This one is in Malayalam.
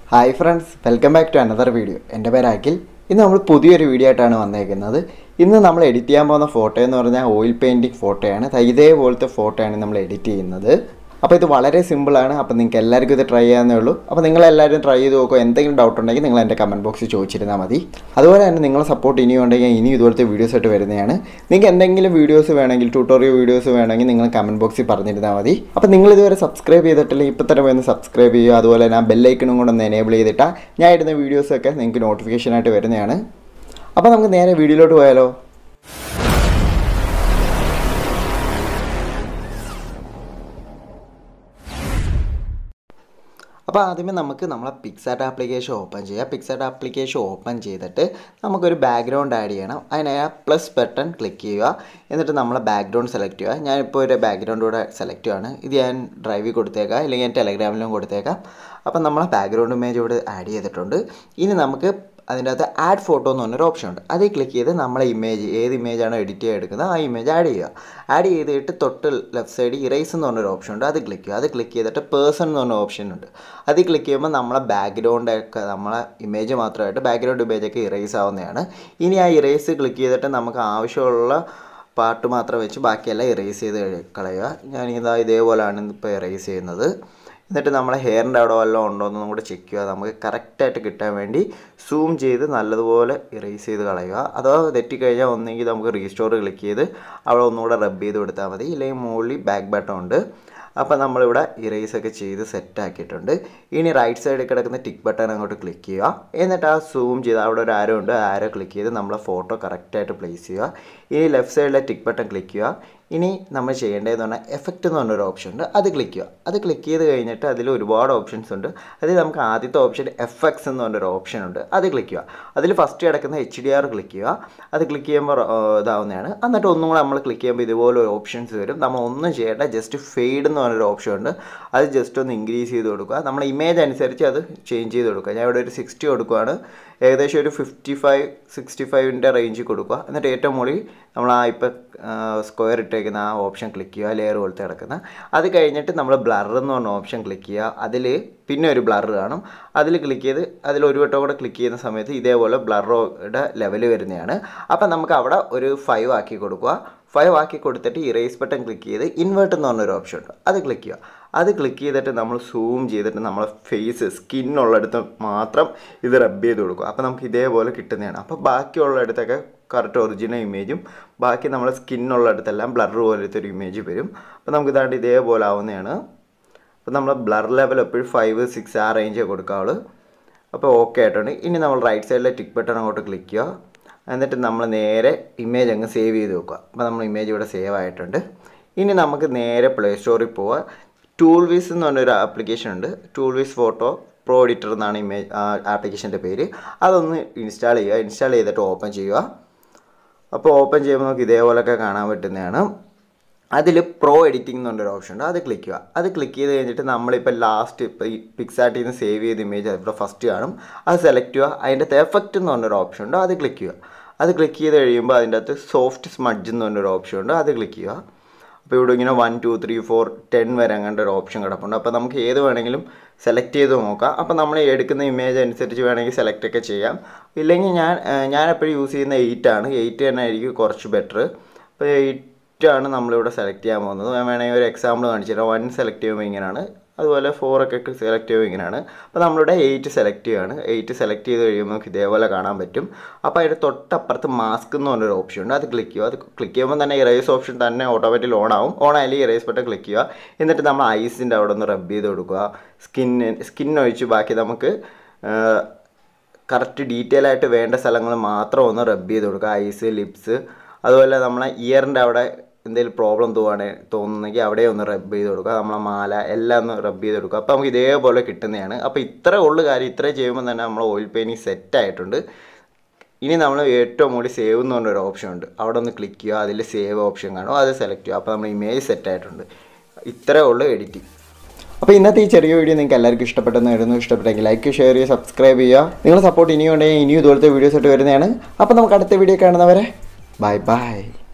hi friends welcome back to another video എൻ്റെ പേര് അഖിൽ ഇന്ന് നമ്മൾ പുതിയൊരു വീഡിയോ ആയിട്ടാണ് വന്നേക്കുന്നത് ഇന്ന് നമ്മൾ എഡിറ്റ് ചെയ്യാൻ പോകുന്ന ഫോട്ടോ എന്ന് പറഞ്ഞാൽ ഓയിൽ പെയിൻറ്റിങ് ഫോട്ടോയാണ് ദാ ഇതേപോലത്തെ ഫോട്ടോയാണ് നമ്മൾ എഡിറ്റ് ചെയ്യുന്നത് അപ്പോൾ ഇത് വളരെ സിമ്പിളാണ് അപ്പോൾ നിങ്ങൾക്ക് എല്ലാവർക്കും ഇത് ട്രൈ ചെയ്യാവുന്നേ ഉള്ളൂ അപ്പോൾ നിങ്ങൾ എല്ലാവരും ട്രൈ ചെയ്ത് നോക്കുക എന്തെങ്കിലും ഡൗട്ട് ഉണ്ടെങ്കിൽ നിങ്ങൾ എൻ്റെ കമൻറ്റ് ബോക്സിൽ ചോദിച്ചിരുന്നാൽ മതി അതുപോലെ തന്നെ നിങ്ങളെ സപ്പോർട്ട് ഇനിയും ഉണ്ടെങ്കിൽ ഇനിയും ഇതുപോലത്തെ വീഡിയോസ് ആയിട്ട് വരുന്നതാണ് നിങ്ങൾക്ക് എന്തെങ്കിലും വീഡിയോസ് വേണമെങ്കിൽ ട്യൂട്ടോറിയൽ വീഡിയോസ് വേണമെങ്കിൽ നിങ്ങൾ കമൻറ്റ് ബോക്സിൽ പറഞ്ഞിരുന്നാൽ മതി അപ്പോൾ നിങ്ങൾ ഇതുവരെ സബ്സ്ക്രൈബ് ചെയ്തിട്ടില്ലെങ്കിൽ ഇപ്പോൾ തന്നെ വന്ന് സബ്സ്ക്രൈബ് ചെയ്യുക അതുപോലെ തന്നെ ആ ബെല്ലൈക്കണും കൂടെ ഒന്ന് എനേബിൾ ചെയ്തിട്ടാൽ ഞാൻ ഇടുന്ന വീഡിയോസൊക്കെ നിങ്ങൾക്ക് നോട്ടിഫിക്കേഷനായിട്ട് വരുന്നതാണ് അപ്പോൾ നമുക്ക് നേരെ വീഡിയോയിലോട്ട് പോയാലോ അപ്പോൾ ആദ്യമേ നമുക്ക് നമ്മളെ പിക്സാർട്ട് ആപ്ലിക്കേഷൻ ഓപ്പൺ ചെയ്യാം പിക്സാർട്ട് ആപ്ലിക്കേഷൻ ഓപ്പൺ ചെയ്തിട്ട് നമുക്കൊരു ബാക്ക്ഗ്രൗണ്ട് ആഡ് ചെയ്യണം അതിന് ആ പ്ലസ് ബട്ടൺ ക്ലിക്ക് ചെയ്യുക എന്നിട്ട് നമ്മളെ ബാക്ക്ഗ്രൗണ്ട് സെലക്ട് ചെയ്യുക ഞാനിപ്പോൾ ഒരു ബാക്ക്ഗ്രൗണ്ട് കൂടെ സെലക്ട് ചെയ്യുകയാണ് ഇത് ഞാൻ ഡ്രൈവിൽ കൊടുത്തേക്കാം അല്ലെങ്കിൽ ഞാൻ ടെലഗ്രാമിലും കൊടുത്തേക്കാം അപ്പം നമ്മളെ ബാക്ക്ഗ്രൗണ്ട് ഇമേജ് ഇവിടെ ആഡ് ചെയ്തിട്ടുണ്ട് ഇനി നമുക്ക് അതിൻ്റെ അകത്ത് ആഡ് ഫോട്ടോ എന്ന് പറഞ്ഞൊരു ഓപ്ഷൻ ഉണ്ട് അതിൽ ക്ലിക്ക് ചെയ്ത് നമ്മളെ ഇമേജ് ഏത് ഇമേജാണോ എഡിറ്റ് ചെയ്യാൻ എടുക്കുന്നത് ആ ഇമേജ് ആഡ് ചെയ്യുക ആഡ് ചെയ്തിട്ട് തൊട്ട് ലെഫ്റ്റ് സൈഡ് ഇറേസ് എന്ന് പറഞ്ഞൊരു ഓപ്ഷൻ ഉണ്ട് അത് ക്ലിക്ക് ചെയ്യുക അത് ക്ലിക്ക് ചെയ്തിട്ട് പേഴ്സൺ എന്ന് പറഞ്ഞ ഓപ്ഷൻ ഉണ്ട് അതിൽ ക്ലിക്ക് ചെയ്യുമ്പോൾ നമ്മളെ ബാക്ക്ഗ്രൗണ്ടൊക്കെ നമ്മളെ ഇമേജ് മാത്രമായിട്ട് ബാക്ക്ഗ്രൗണ്ട് ഇമേജൊക്കെ ഇറേസ് ആവുന്നതാണ് ഇനി ആ ഇറേസ് ക്ലിക്ക് ചെയ്തിട്ട് നമുക്ക് ആവശ്യമുള്ള പാർട്ട് മാത്രം വെച്ച് ബാക്കിയെല്ലാം ഇറേസ് ചെയ്ത് കളയുക ഞാനിതാ ഇതേപോലെയാണ് ഇപ്പോൾ ഇറേസ് ചെയ്യുന്നത് എന്നിട്ട് നമ്മളെ ഹെയറിൻ്റെ അവിടെ വല്ലതും ഉണ്ടോ എന്നും കൂടെ ചെക്ക് ചെയ്യുക നമുക്ക് കറക്റ്റായിട്ട് കിട്ടാൻ വേണ്ടി സൂം ചെയ്ത് നല്ലതുപോലെ ഇറേസ് ചെയ്ത് കളയുക അഥവാ തെറ്റിക്കഴിഞ്ഞാൽ ഒന്നെങ്കിൽ നമുക്ക് റീസ്റ്റോർ ക്ലിക്ക് ചെയ്ത് അവിടെ ഒന്നുകൂടെ റബ്ബ് ചെയ്ത് കൊടുത്താൽ മതി ഇല്ലെങ്കിൽ മുകളിൽ ബാക്ക് ബട്ടൺ ഉണ്ട് അപ്പോൾ നമ്മളിവിടെ ഇറേസ് ഒക്കെ ചെയ്ത് സെറ്റ് ആക്കിയിട്ടുണ്ട് ഇനി റൈറ്റ് സൈഡിൽ കിടക്കുന്ന ടിക്ക് ബട്ടൺ അങ്ങോട്ട് ക്ലിക്ക് ചെയ്യുക എന്നിട്ട് ആ സൂം ചെയ്ത് അവിടെ ഒരു ആരോ ഉണ്ട് ആരോ ക്ലിക്ക് ചെയ്ത് നമ്മളെ ഫോട്ടോ കറക്റ്റായിട്ട് പ്ലേസ് ചെയ്യുക ഇനി ലെഫ്റ്റ് സൈഡിലെ ടിക്ക് ബട്ടൺ ക്ലിക്ക് ചെയ്യുക ഇനി നമ്മൾ ചെയ്യേണ്ടതെന്ന് പറഞ്ഞാൽ എഫക്റ്റ് എന്ന് പറഞ്ഞൊരു ഓപ്ഷൻ ഉണ്ട് അത് ക്ലിക്ക് ചെയ്യുക അത് ക്ലിക്ക് ചെയ്ത് കഴിഞ്ഞിട്ട് അതിൽ ഒരുപാട് ഓപ്ഷൻസ് ഉണ്ട് അതിൽ നമുക്ക് ആദ്യത്തെ ഓപ്ഷൻ എഫ് എക്സ് എന്ന് പറഞ്ഞൊരു ഓപ്ഷൻ ഉണ്ട് അത് ക്ലിക്ക് ചെയ്യുക അതിൽ ഫസ്റ്റ് കിടക്കുന്ന എച്ച് ഡി ആർ ക്ലിക്ക് ചെയ്യുക അത് ക്ലിക്ക് ചെയ്യുമ്പോൾ ഇതാവുന്നതാണ് എന്നിട്ട് ഒന്നും കൂടെ നമ്മൾ ക്ലിക്ക് ചെയ്യുമ്പോൾ ഇതുപോലെ ഒരു ഓപ്ഷൻസ് വരും നമ്മൾ ഒന്നും ചെയ്യേണ്ട ജസ്റ്റ് ഫെയ്ഡ് എന്ന് പറഞ്ഞൊരു ഓപ്ഷൻ ഉണ്ട് അത് ജസ്റ്റ് ഒന്ന് ഇൻക്രീസ് ചെയ്ത് കൊടുക്കുക നമ്മൾ ഇമേജ് അനുസരിച്ച് അത് ചേഞ്ച് ചെയ്ത് കൊടുക്കുക ഞാൻ ഇവിടെ ഒരു സിക്സ്റ്റി കൊടുക്കുകയാണ് ഏകദേശം ഒരു ഫിഫ്റ്റി ഫൈവ് സിക്സ്റ്റി ഫൈവിൻ്റെ റേഞ്ചിൽ കൊടുക്കുക എന്നിട്ട് ഏറ്റവും മുകളിൽ നമ്മൾ ആ ഇപ്പം സ്ക്വയർ ഇട്ടേക്കുന്ന ആ ഓപ്ഷൻ ക്ലിക്ക് ചെയ്യുക ലെയർ പോലത്തെ കിടക്കുന്ന അത് കഴിഞ്ഞിട്ട് നമ്മൾ ബ്ലർ എന്ന് പറഞ്ഞ ഓപ്ഷൻ ക്ലിക്ക് ചെയ്യുക അതിൽ പിന്നെ ഒരു ബ്ലർ കാണും അതിൽ ക്ലിക്ക് ചെയ്ത് അതിൽ ഒരു വട്ടം കൂടെ ക്ലിക്ക് ചെയ്യുന്ന സമയത്ത് ഇതേപോലെ ബ്ലറുടെ ലെവൽ വരുന്നതാണ് അപ്പം നമുക്ക് അവിടെ ഒരു ഫൈവ് ആക്കി കൊടുക്കുക ഫൈവ് ആക്കി കൊടുത്തിട്ട് ഇറേസ് ബട്ടൺ ക്ലിക്ക് ചെയ്ത് ഇൻവേർട്ട് എന്ന് പറഞ്ഞൊരു ഓപ്ഷൻ ഉണ്ട് അത് ക്ലിക്ക് ചെയ്യുക അത് ക്ലിക്ക് ചെയ്തിട്ട് നമ്മൾ സൂം ചെയ്തിട്ട് നമ്മളെ ഫേസ് സ്കിന്നുള്ളിടത്ത് മാത്രം ഇത് റബ്ബ് ചെയ്ത് കൊടുക്കുക അപ്പോൾ നമുക്ക് ഇതേപോലെ കിട്ടുന്നതാണ് അപ്പോൾ ബാക്കിയുള്ളിടത്തൊക്കെ കറക്റ്റ് ഒറിജിനൽ ഇമേജും ബാക്കി നമ്മളെ സ്കിന്നുള്ളിടത്തെല്ലാം ബ്ലർ പോലത്തെ ഒരു ഇമേജ് വരും അപ്പോൾ നമുക്ക് ഇതാണ്ട് ഇതേപോലെ ആവുന്നതാണ് അപ്പോൾ നമ്മൾ ബ്ലർ ലെവൽ എപ്പോഴും ഫൈവ് സിക്സ് ആ റേഞ്ചേ കൊടുക്കാവുള്ളൂ അപ്പോൾ ഓക്കെ ആയിട്ടുണ്ട് ഇനി നമ്മൾ റൈറ്റ് സൈഡിലെ ടിക്ക് ബട്ടൺ അങ്ങോട്ട് ക്ലിക്ക് ചെയ്യുക എന്നിട്ട് നമ്മൾ നേരെ ഇമേജ് അങ്ങ് സേവ് ചെയ്ത് വെക്കുക അപ്പോൾ നമ്മൾ ഇമേജ് ഇവിടെ സേവ് ആയിട്ടുണ്ട് ഇനി നമുക്ക് നേരെ പ്ലേ സ്റ്റോറിൽ പോവുക ടൂൾ വിസ് എന്ന് പറഞ്ഞൊരു ആപ്ലിക്കേഷൻ ഉണ്ട് tool wiz photo pro editor എന്നാണ് ഇമേജ് ആപ്ലിക്കേഷൻ്റെ പേര് അതൊന്ന് ഇൻസ്റ്റാൾ ചെയ്യുക ഇൻസ്റ്റാൾ ചെയ്തിട്ട് ഓപ്പൺ ചെയ്യുക അപ്പോൾ ഓപ്പൺ ചെയ്യുമ്പോൾ നമുക്ക് ഇതേപോലെയൊക്കെ കാണാൻ പറ്റുന്നതാണ് അതിൽ പ്രോ എഡിറ്റിംഗ് എന്ന് പറഞ്ഞൊരു ഓപ്ഷൻ ഉണ്ട് അത് ക്ലിക്ക് ചെയ്യുക അത് ക്ലിക്ക് ചെയ്ത് കഴിഞ്ഞിട്ട് നമ്മളിപ്പോൾ ലാസ്റ്റ് ഇപ്പോൾ ഈ പിക്സാർട്ടിൽ നിന്ന് സേവ് ചെയ്ത ഇമേജ് ഇവിടെ ഫസ്റ്റ് കാണും അത് സെലക്ട് ചെയ്യുക അതിൻ്റെ എഫക്റ്റ് എന്ന് പറഞ്ഞൊരു ഓപ്ഷൻ ഉണ്ട് അത് ക്ലിക്ക് ചെയ്യുക അത് ക്ലിക്ക് ചെയ്ത് കഴിയുമ്പോൾ അതിൻ്റെ അകത്ത് സോഫ്റ്റ് സ്മഡ്ജ് എന്ന് പറഞ്ഞൊരു ഓപ്ഷൻ ഉണ്ട് അത് ക്ലിക്ക് ചെയ്യുക അപ്പോൾ ഇവിടെ ഇങ്ങനെ one two three four ten വരെ അങ്ങനത്തെ ഒരു ഓപ്ഷൻ കിടപ്പുണ്ട് അപ്പോൾ നമുക്ക് ഏത് വേണമെങ്കിലും സെലക്ട് ചെയ്ത് നോക്കാം അപ്പോൾ നമ്മൾ എടുക്കുന്ന ഇമേജ് അനുസരിച്ച് വേണമെങ്കിൽ സെലക്ട് ഒക്കെ ചെയ്യാം ഇല്ലെങ്കിൽ ഞാൻ ഞാൻ എപ്പോഴും യൂസ് ചെയ്യുന്ന എയ്റ്റ് ആണ് എയ്റ്റ് തന്നെ ആയിരിക്കും കുറച്ച് ബെറ്റർ അപ്പോൾ എയ്റ്റ് ആണ് നമ്മളിവിടെ സെലക്ട് ചെയ്യാൻ പോകുന്നത് ഞാൻ വേണമെങ്കിൽ ഒരു എക്സാമ്പിൾ കാണിച്ചു തരാം വൺ സെലക്ട് ചെയ്യുമ്പോൾ ഇങ്ങനെയാണ് അതുപോലെ ഫോറൊക്കെ സെലക്ട് ചെയ്യുമ്പോൾ ഇങ്ങനെയാണ് അപ്പോൾ നമ്മളിവിടെ എയ്റ്റ് സെലക്ട് ചെയ്യുകയാണ് എയ്റ്റ് സെലക്ട് ചെയ്ത് കഴിയുമ്പോൾ നമുക്ക് ഇതേപോലെ കാണാൻ പറ്റും അപ്പോൾ അതിൻ്റെ തൊട്ടപ്പുറത്ത് മാസ്ക് എന്ന് പറഞ്ഞൊരു ഓപ്ഷൻ ഉണ്ട് അത് ക്ലിക്ക് ചെയ്യുക അത് ക്ലിക്ക് ചെയ്യുമ്പോൾ തന്നെ ഇറേസ് ഓപ്ഷൻ തന്നെ ഓട്ടോമാറ്റിക് ഓൺ ആവും ഓൺ ആയാലും ഇറേസ് ബട്ടൺ ക്ലിക്ക് ചെയ്യുക എന്നിട്ട് നമ്മൾ ഐസിൻ്റെ അവിടെ ഒന്ന് റബ്ബ് ചെയ്ത് കൊടുക്കുക സ്കിന്ന് സ്കിൻ ഒഴിച്ച് ബാക്കി നമുക്ക് കറക്റ്റ് ഡീറ്റെയിൽ ആയിട്ട് വേണ്ട സ്ഥലങ്ങൾ മാത്രം ഒന്ന് റബ്ബ് ചെയ്ത് കൊടുക്കുക ഐസ് ലിപ്സ് അതുപോലെ നമ്മളെ ഇയറിൻ്റെ അവിടെ എന്തെങ്കിലും പ്രോബ്ലം തോന്നുകയാണ് തോന്നുന്നെങ്കിൽ അവിടെ ഒന്ന് റബ്ബ് ചെയ്ത് കൊടുക്കുക നമ്മളെ മാല എല്ലാം ഒന്ന് റബ്ബ് ചെയ്ത് കൊടുക്കുക അപ്പോൾ നമുക്ക് ഇതേപോലെ കിട്ടുന്നതാണ് അപ്പോൾ ഇത്ര ഉള്ളു കാര്യം ഇത്ര ചെയ്യുമ്പോൾ തന്നെ നമ്മൾ ഓയിൽ പെയിൻറ്റിങ് സെറ്റ് ആയിട്ടുണ്ട് ഇനി നമ്മൾ ഏറ്റവും മുകളിൽ സേവ് എന്ന് പറഞ്ഞൊരു ഓപ്ഷൻ ഉണ്ട് അവിടെ ഒന്ന് ക്ലിക്ക് ചെയ്യുക അതിൽ സേവ് ഓപ്ഷൻ കാണും അത് സെലക്ട് ചെയ്യുക അപ്പോൾ നമ്മൾ ഇമേജ് സെറ്റ് ആയിട്ടുണ്ട് ഇത്രേ ഉള്ളൂ എഡിറ്റിംഗ് അപ്പോൾ ഇന്നത്തെ ഈ ചെറിയ വീഡിയോ നിങ്ങൾക്ക് എല്ലാവർക്കും ഇഷ്ടപ്പെട്ടെന്ന് വരുന്നു ഇഷ്ടപ്പെട്ടെങ്കിൽ ലൈക്ക് ഷെയർ ചെയ്യുക സബ്സ്ക്രൈബ് ചെയ്യുക നിങ്ങളുടെ സപ്പോർട്ട് ഇനിയും ഉണ്ടെങ്കിൽ ഇനിയും ഇതുപോലത്തെ വീഡിയോസ് ആയിട്ട് വരുന്നതാണ് അപ്പോൾ നമുക്ക് അടുത്ത വീഡിയോ കാണുന്നവരെ ബൈ ബൈ